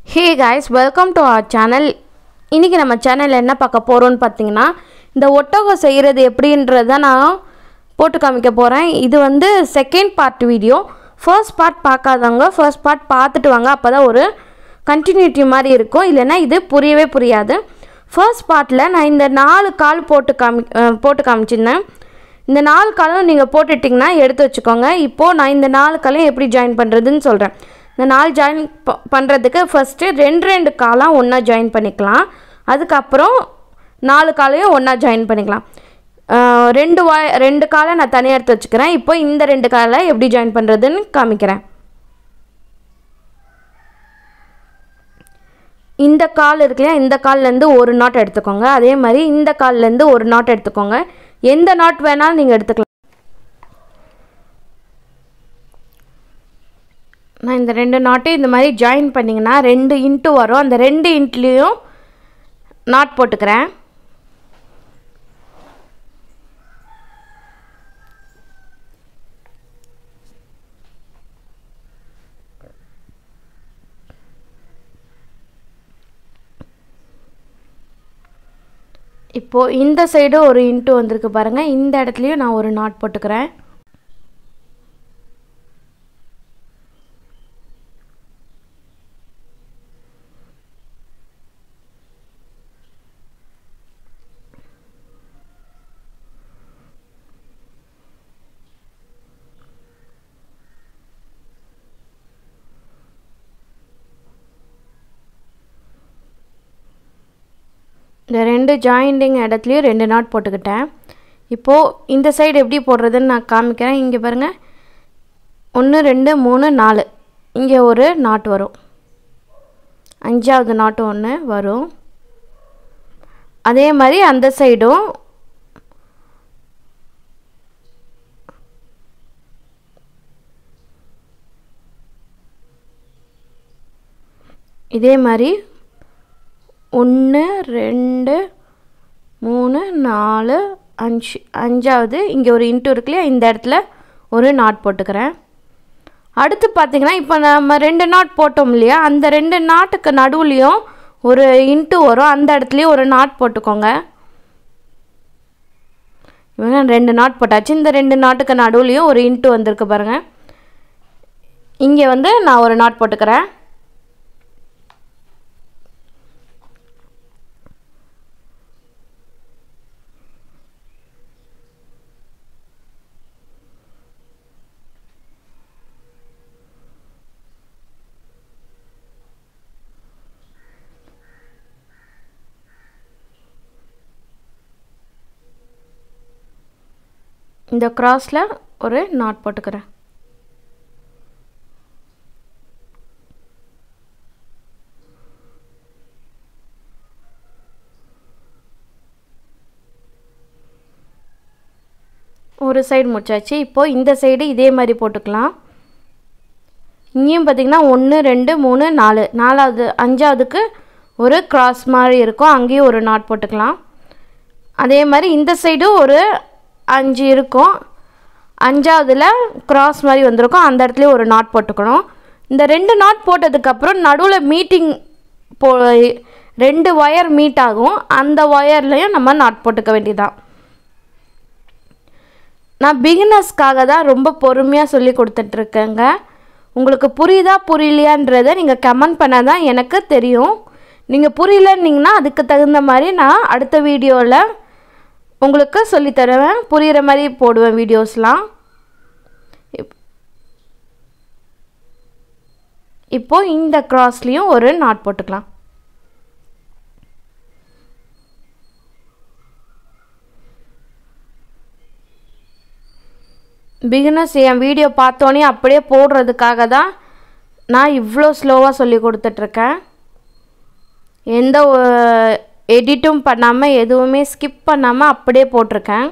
hey guys welcome to our channel இன்றைக்கி நம்ம சேனலில் என்ன பார்க்க போகிறோம்னு பார்த்தீங்கன்னா இந்த ஒட்டகம் செய்கிறது எப்படின்றத நான் போட்டு காமிக்க போகிறேன் இது வந்து second part video first part பார்க்காதவங்க ஃபர்ஸ்ட் பார்ட் பார்த்துட்டு வாங்க அப்போ தான் ஒரு கண்டினியூட்டி மாதிரி இருக்கும் இல்லைன்னா இது புரியவே புரியாது ஃபர்ஸ்ட் பார்ட்டில் நான் இந்த நாலு கால் போட்டு காமி அஹ் போட்டு காமிச்சிருந்தேன் இந்த நாலு காலும் நீங்கள் போட்டுட்டிங்கன்னா எடுத்து வச்சுக்கோங்க இப்போது நான் இந்த நாலு காலையும் எப்படி ஜாயின் பண்ணுறதுன்னு சொல்கிறேன் இந்த நாலு ஜாயின் ப பண்ணுறதுக்கு ஃபஸ்ட்டு ரெண்டு ரெண்டு காலாம் ஒன்றா ஜாயின் பண்ணிக்கலாம் அதுக்கப்புறம் நாலு காலையும் ஒன்றா ஜாயின் பண்ணிக்கலாம் அஹ் ரெண்டு வாய் ரெண்டு காலை நான் தனியாக எடுத்து வச்சுக்கிறேன் இப்போ இந்த ரெண்டு காலை எப்படி ஜாயின் பண்ணுறதுன்னு காமிக்கிறேன் இந்த கால் இருக்கு இல்லையா இந்த கால்லேருந்து ஒரு நாட் எடுத்துக்கோங்க அதே மாதிரி இந்த கால்லேருந்து ஒரு நாட் எடுத்துக்கோங்க எந்த நாட் வேணாலும் நீங்கள் எடுத்துக்கலாம் நான் இந்த ரெண்டு நாட்டையும் இந்த மாதிரி ஜாயின் பண்ணிங்கன்னா ரெண்டு இன்ட்டு வரும் அந்த ரெண்டு இன்ட்லேயும் நாட் போட்டுக்கிறேன் இப்போது இந்த சைடு ஒரு இன்ட்டு வந்திருக்கு பாருங்கள் இந்த இடத்துலையும் நான் ஒரு நாட் போட்டுக்கிறேன் இந்த ரெண்டு ஜாயிண்டிங் இடத்துலையும் ரெண்டு நாட் போட்டுக்கிட்டேன் இப்போது இந்த சைடு எப்படி போடுறதுன்னு நான் காமிக்கிறேன் இங்கே பாருங்கள் ஒன்று ரெண்டு மூணு நாலு இங்கே ஒரு நாட் வரும் அஞ்சாவது நாட்டு ஒன்று வரும் அதே மாதிரி அந்த சைடும் இதே மாதிரி ஒன்று ரெண்டு மூணு நாலு அஞ்சு அஞ்சாவது இங்கே ஒரு இன்ட்டு இருக்கு இல்லையா இந்த இடத்துல ஒரு நாட் போட்டுக்கிறேன் அடுத்து பார்த்தீங்கன்னா இப்போ நம்ம ரெண்டு நாட் போட்டோம் இல்லையா அந்த ரெண்டு நாட்டுக்கு நடுவுலையும் ஒரு இன்ட்டு வரும் அந்த இடத்துலையும் ஒரு நாட் போட்டுக்கோங்க இவங்க ரெண்டு நாட் போட்டாச்சு இந்த ரெண்டு நாட்டுக்கு நடுவுலையும் ஒரு இன்ட்டு வந்திருக்கு பாருங்கள் இங்கே வந்து நான் ஒரு நாட் போட்டுக்கிறேன் இந்த க்ராஸில் ஒரு நாட் போட்டுக்கிறேன் ஒரு சைடு முடிச்சாச்சு இப்போது இந்த சைடு இதே மாதிரி போட்டுக்கலாம் இங்கேயும் பார்த்திங்கன்னா ஒன்று ரெண்டு மூணு நாலு நாலாவது அஞ்சாவதுக்கு ஒரு கிராஸ் மாதிரி இருக்கும் அங்கேயும் ஒரு நாட் போட்டுக்கலாம் அதே மாதிரி இந்த சைடும் ஒரு அஞ்சு இருக்கும் அஞ்சாவதில் கிராஸ் மாதிரி வந்திருக்கும் அந்த இடத்துலையும் ஒரு நாட் போட்டுக்கணும் இந்த ரெண்டு நாட் போட்டதுக்கப்புறம் நடுவில் மீட்டிங் போ ரெண்டு ஒயர் மீட் ஆகும் அந்த ஒயர்லேயும் நம்ம நாட் போட்டுக்க வேண்டியதான் நான் பிகினர்ஸ்க்காக தான் ரொம்ப பொறுமையாக சொல்லி கொடுத்துட்ருக்கேங்க உங்களுக்கு புரியுதா புரியலையான்றதை நீங்கள் கமெண்ட் பண்ணால் தான் எனக்கு தெரியும் நீங்கள் புரியலன்னீங்கன்னா அதுக்கு தகுந்த மாதிரி நான் அடுத்த வீடியோவில் உங்களுக்கு சொல்லித்தருவேன் புரிகிற மாதிரி போடுவேன் வீடியோஸ்லாம் இப்போது இந்த க்ராஸ்லேயும் ஒரு நாட் போட்டுக்கலாம் பிகினர்ஸ் என் வீடியோ பார்த்தோன்னே அப்படியே போடுறதுக்காக தான் நான் இவ்வளோ ஸ்லோவாக சொல்லி கொடுத்துட்ருக்கேன் எந்த எடிட்டும் பண்ணாமல் எதுவுமே ஸ்கிப் பண்ணாமல் அப்படியே போட்டிருக்கேன்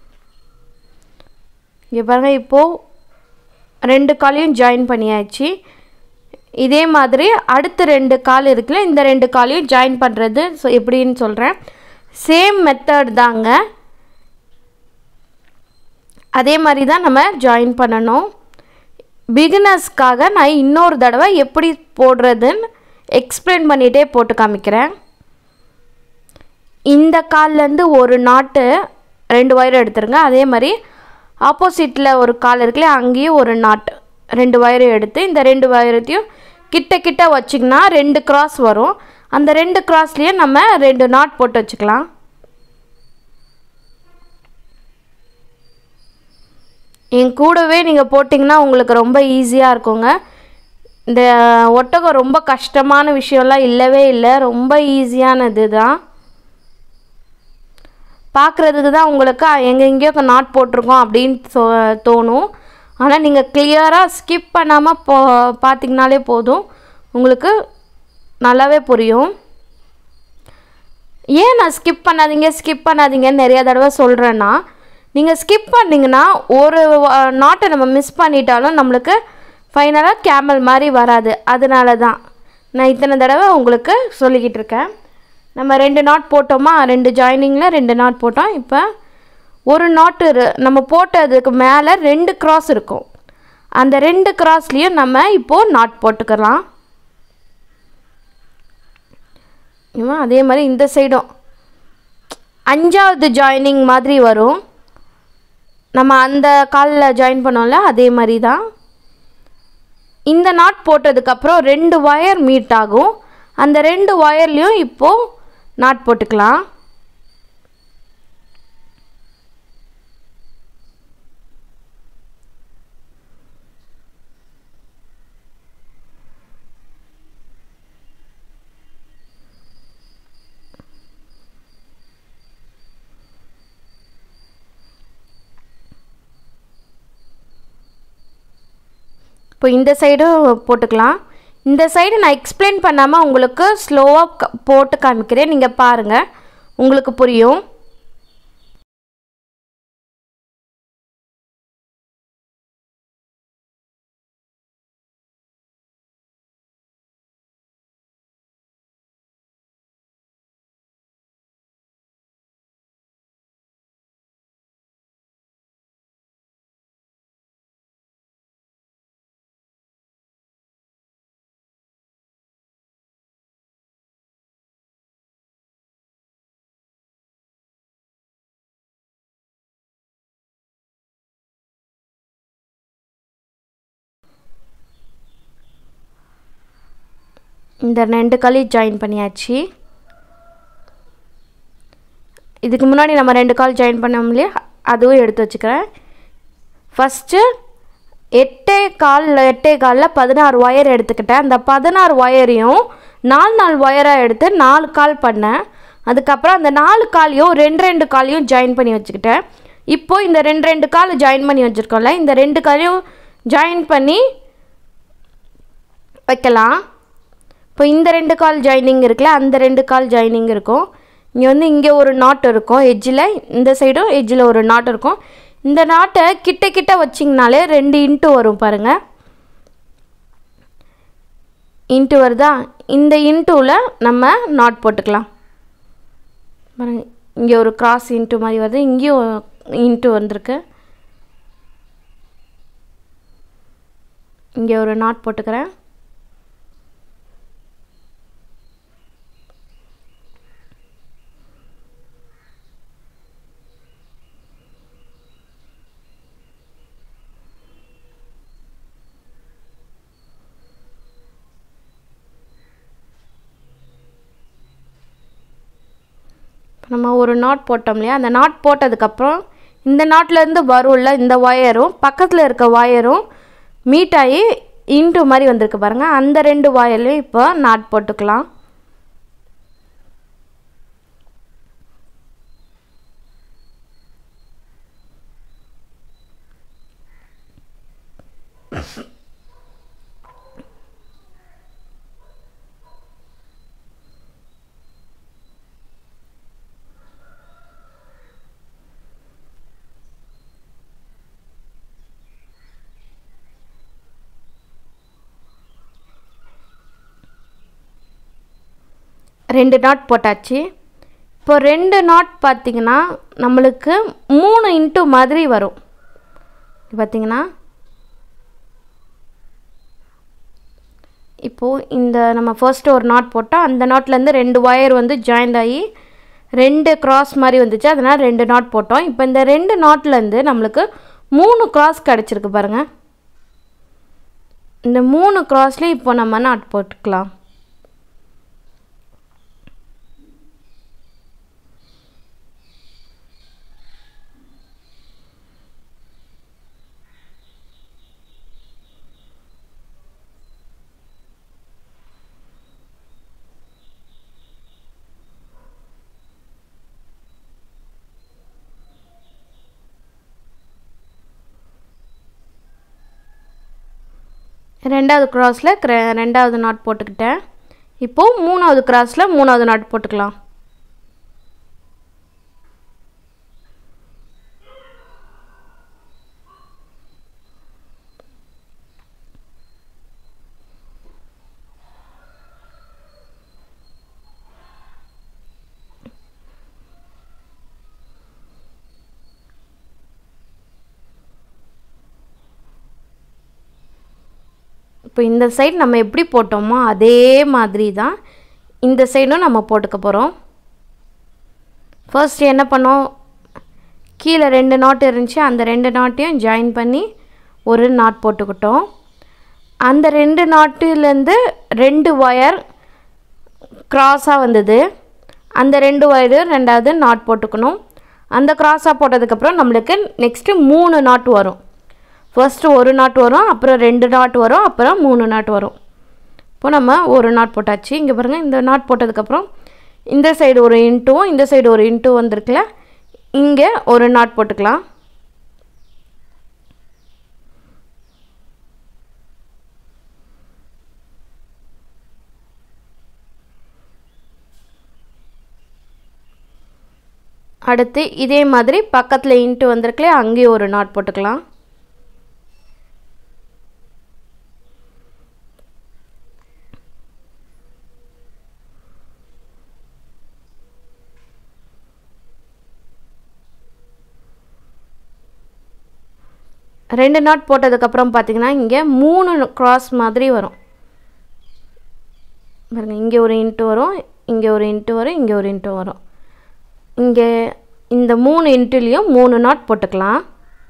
இங்கே பாருங்கள் இப்போது ரெண்டு காலையும் ஜாயின் பண்ணியாச்சு இதே மாதிரி அடுத்த ரெண்டு கால் இருக்குல்ல இந்த ரெண்டு காலையும் ஜாயின் பண்ணுறது ஸோ எப்படின்னு சொல்கிறேன் சேம் மெத்தட் தாங்க அதே மாதிரி தான் நம்ம ஜாயின் பண்ணணும் பிகினர்ஸ்க்காக நான் இன்னொரு தடவை எப்படி போடுறதுன்னு எக்ஸ்பிளைன் பண்ணிகிட்டே போட்டு காமிக்கிறேன் இந்த கால்லேருந்து ஒரு நாட்டு ரெண்டு ஒயர் எடுத்துருங்க அதே மாதிரி ஆப்போசிட்டில் ஒரு கால் இருக்குல்ல அங்கேயும் ஒரு நாட் ரெண்டு ஒயரும் எடுத்து இந்த ரெண்டு ஒயரத்தையும் கிட்ட கிட்ட வச்சிங்கன்னா ரெண்டு கிராஸ் வரும் அந்த ரெண்டு கிராஸ்லேயும் நம்ம ரெண்டு நாட் போட்டு வச்சுக்கலாம் என் கூடவே நீங்கள் போட்டிங்கன்னா உங்களுக்கு ரொம்ப ஈஸியாக இருக்குங்க இந்த ஒட்டகம் ரொம்ப கஷ்டமான விஷயம்லாம் இல்லவே இல்லை ரொம்ப ஈஸியானது தான் பார்க்குறதுக்கு தான் உங்களுக்கு எங்கெங்கேயோ நாட் போட்டிருக்கோம் அப்படின்னு தோ தோணும் ஆனால் நீங்கள் கிளியராக ஸ்கிப் பண்ணாமல் போ பார்த்தீங்கனாலே போதும் உங்களுக்கு நல்லாவே புரியும் ஏன் நான் ஸ்கிப் பண்ணாதீங்க ஸ்கிப் பண்ணாதீங்கன்னு நிறையா தடவை சொல்கிறேன்னா நீங்கள் ஸ்கிப் பண்ணிங்கன்னா ஒரு நாட்டை நம்ம மிஸ் பண்ணிட்டாலும் நம்மளுக்கு ஃபைனலாக கேமல் மாதிரி வராது அதனால தான் நான் இத்தனை தடவை உங்களுக்கு சொல்லிக்கிட்டு இருக்கேன் நம்ம ரெண்டு நாட் போட்டோமா ரெண்டு ஜாயினிங்கில் ரெண்டு நாட் போட்டோம் இப்போ ஒரு நாட்டு நம்ம போட்டதுக்கு மேலே ரெண்டு கிராஸ் இருக்கும் அந்த ரெண்டு கிராஸ்லேயும் நம்ம இப்போது நாட் போட்டுக்கலாம் இவன் அதே மாதிரி இந்த சைடும் அஞ்சாவது ஜாயினிங் மாதிரி வரும் நம்ம அந்த காலில் ஜாயின் பண்ணோம்ல அதே மாதிரி தான் இந்த நாட் போட்டதுக்கப்புறம் ரெண்டு ஒயர் மீட் ஆகும் அந்த ரெண்டு ஒயர்லேயும் இப்போது நாட் போட்டுக்கலாம் இப்போ இந்த சைடும் போட்டுக்கலாம் இந்த சைடு நான் எக்ஸ்பிளைன் பண்ணாமல் உங்களுக்கு ஸ்லோவாக போட்டு காமிக்கிறேன் நீங்கள் பாருங்கள் உங்களுக்கு புரியும் இந்த ரெண்டு களி ஜாயின் பண்ணியாச்சு இதுக்கு முன்னாடி நம்ம ரெண்டு கால் ஜாயின் பண்ணோம் இல்லையா அதுவும் எடுத்து வச்சுக்கிறேன் ஃபஸ்ட்டு எட்டே கால் எட்டே காலில் பதினாறு ஒயர் எடுத்துக்கிட்டேன் அந்த பதினாறு ஒயரையும் நாலு நாலு ஒயராக எடுத்து நாலு கால் பண்ணேன் அதுக்கப்புறம் அந்த நாலு காலையும் ரெண்டு ரெண்டு காலையும் ஜாயின் பண்ணி வச்சுக்கிட்டேன் இப்போது இந்த ரெண்டு ரெண்டு கால் ஜாயின் பண்ணி வச்சுருக்கோம்ல இந்த ரெண்டு காலையும் ஜாயின் பண்ணி வைக்கலாம் இப்போ இந்த ரெண்டு கால் ஜாயினிங் இருக்குல்ல அந்த ரெண்டு கால் ஜாயினிங் இருக்கும் இங்கே வந்து இங்கே ஒரு நாட் இருக்கும் எட்ஜில் இந்த சைடும் எட்ஜில் ஒரு நாட் இருக்கும் இந்த நாட்டை கிட்ட கிட்ட வச்சிங்கனாலே ரெண்டு இன்ட்டு வரும் பாருங்கள் இன்ட்டு வருதா இந்த இன்ட்டுவில் நம்ம நாட் போட்டுக்கலாம் பாருங்க இங்கே ஒரு கிராஸ் இன்ட்டு மாதிரி வருது இங்கேயும் இன்ட்டு வந்திருக்கு இங்கே ஒரு நாட் போட்டுக்கிறேன் நம்ம ஒரு நாட் போட்டோம் இல்லையா அந்த நாட் போட்டதுக்கப்புறம் இந்த நாட்லேருந்து வரும்ல இந்த ஒயரும் பக்கத்தில் இருக்க ஒயரும் மீட் ஆகி இன்ட்டு மாதிரி வந்திருக்கு பாருங்கள் அந்த ரெண்டு ஒயர்லையும் இப்போ நாட் போட்டுக்கலாம் ரெண்டு நாட் போட்டாச்சு இப்போ ரெண்டு நாட் பார்த்திங்கன்னா நம்மளுக்கு மூணு இன்ட்டு மாதிரி வரும் பார்த்திங்கன்னா இப்போது இந்த நம்ம ஃபர்ஸ்ட் ஒரு நாட் போட்டால் அந்த நாட்லேருந்து ரெண்டு ஒயர் வந்து ஜாயிண்ட் ஆகி ரெண்டு கிராஸ் மாதிரி வந்துச்சு அதனால் ரெண்டு நாட் போட்டோம் இப்போ இந்த ரெண்டு நாட்லேருந்து நம்மளுக்கு மூணு கிராஸ் கிடச்சிருக்கு பாருங்கள் இந்த மூணு கிராஸ்லேயும் இப்போ நம்ம நாட் போட்டுக்கலாம் ரெண்டாவது க்ராஸில் ரெண்டாவது நாட் போட்டுக்கிட்டேன் இப்போது மூணாவது கிராஸில் மூணாவது நாட் போட்டுக்கலாம் இப்போ இந்த சைடு நம்ம எப்படி போட்டோமோ அதே மாதிரி தான் இந்த சைடும் நம்ம போட்டுக்க போகிறோம் ஃபர்ஸ்ட் என்ன பண்ணோம் கீழே ரெண்டு நாட் இருந்துச்சு அந்த ரெண்டு நாட்டையும் ஜாயின் பண்ணி ஒரு நாட் போட்டுக்கிட்டோம் அந்த ரெண்டு நாட்டுலேருந்து ரெண்டு ஒயர் க்ராஸாக வந்தது அந்த ரெண்டு ஒயரும் ரெண்டாவது நாட் போட்டுக்கணும் அந்த க்ராஸாக போட்டதுக்கப்புறம் நம்மளுக்கு நெக்ஸ்ட்டு மூணு நாட் வரும் ஃபர்ஸ்ட்டு ஒரு நாட் வரும் அப்புறம் ரெண்டு நாட் வரும் அப்புறம் மூணு நாட் வரும் இப்போ நம்ம ஒரு நாட் போட்டாச்சு இங்கே பாருங்கள் இந்த நாட் போட்டதுக்கப்புறம் இந்த சைடு ஒரு இன்ட்டுவும் இந்த சைடு ஒரு இன்ட்டு வந்திருக்குல்ல இங்கே ஒரு நாட் போட்டுக்கலாம் அடுத்து இதே மாதிரி பக்கத்தில் இன்ட்டு வந்திருக்குல்ல அங்கேயும் ஒரு நாட் போட்டுக்கலாம் ரெண்டு நாட் போட்டதுக்கப்புறம் பார்த்தீங்கன்னா இங்கே மூணு கிராஸ் மாதிரி வரும் பாருங்க இங்கே ஒரு இன்ட்டு வரும் இங்கே ஒரு இன்ட்டு வரும் இங்கே ஒரு இன்ட்டு வரும் இங்கே இந்த மூணு இன்ட்டுலேயும் மூணு நாட் போட்டுக்கலாம்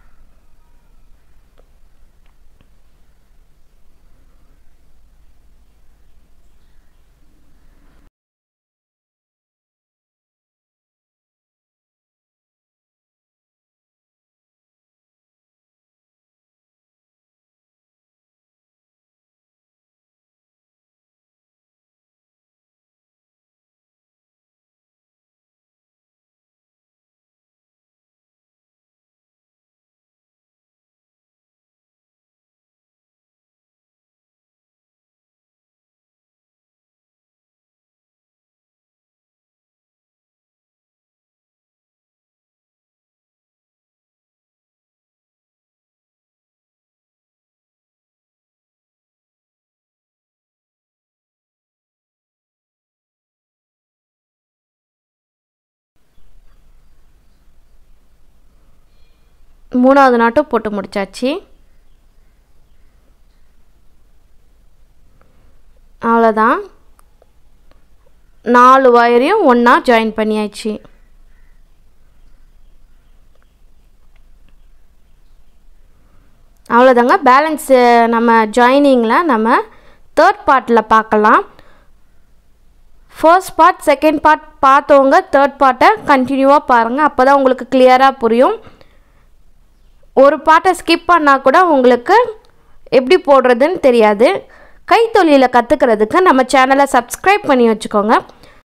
மூணாவது நாட்டும் போட்டு முடிச்சாச்சு அவ்வளோதான் நாலு வயரையும் ஒன்றா ஜாயின் பண்ணியாச்சு அவ்வளோதாங்க பேலன்ஸு நம்ம ஜாயினிங்கில் நம்ம தேர்ட் பார்ட்டில் பார்க்கலாம் ஃபர்ஸ்ட் பார்ட் செகண்ட் பார்ட் பார்த்தவங்க தேர்ட் பார்ட்டை கண்டினியூவாக பாருங்கள் அப்போ தான் உங்களுக்கு கிளியராக புரியும் ஒரு பாட்டை ஸ்கிப் பண்ணால் கூட உங்களுக்கு எப்படி போடுறதுன்னு தெரியாது கைத்தொழிலை கற்றுக்கிறதுக்கு நம்ம சேனலை சப்ஸ்கிரைப் பண்ணி வச்சுக்கோங்க